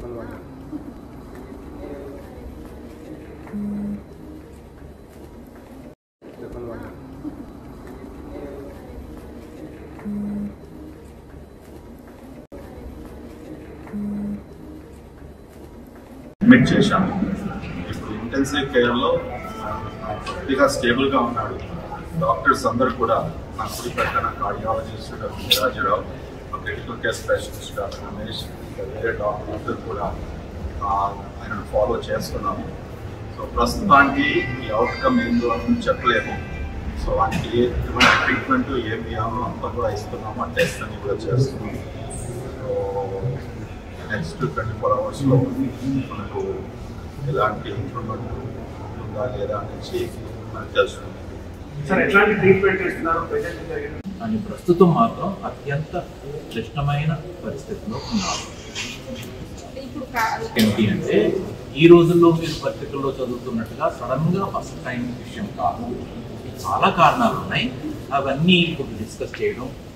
admit చేశాము ఇప్పుడు intensive కేర్లో పూర్తిగా స్టేబుల్గా ఉన్నాడు డాక్టర్స్ అందరూ కూడా నా కుడి పక్కన cardiologist doctor Nirajarao critical care specialist doctor Ramesh ఇంకా వేరే డాక్టర్ అందరూ కూడా ఆ, ఆయనను ఫాలో చేస్తున్నాము సో ప్రస్తుతానికి ఈ అవుట్కమ్ ఏందో అని చెప్పలేము సో ఆయనకి ఏ ఎటువంటి ట్రీట్మెంట్ ఏం ఇవ్వాలో అంతా కూడా ఇస్తున్నాము ఆ టెస్ట్ అని కూడా చేస్తున్నాము సో నెక్స్ట్ ట్వంటీ ఫోర్ అవర్స్లో మనకు ఎలాంటి ఇంప్రూవ్మెంట్ ఉందా లేదా అనేసి మనకు తెలుస్తుంది సార్ ఎట్లాంటి ట్రీట్మెంట్ ఇస్తున్నారు ప్రజెంట్ జరిగిన కానీ ప్రస్తుతం మాత్రం అత్యంత క్లిష్టమైన పరిస్థితిలో ఉన్నారు ఇప్పుడు కా- ఏంటి అంటే ఈ రోజుల్లో మీరు పత్రికల్లో చదువుతున్నట్టుగా సడన్ గా ఫస్ట్ టైం విషయం కాదు చాలా కారణాలు ఉన్నాయి అవన్నీ ఇప్పుడు డిస్కస్ చేయడం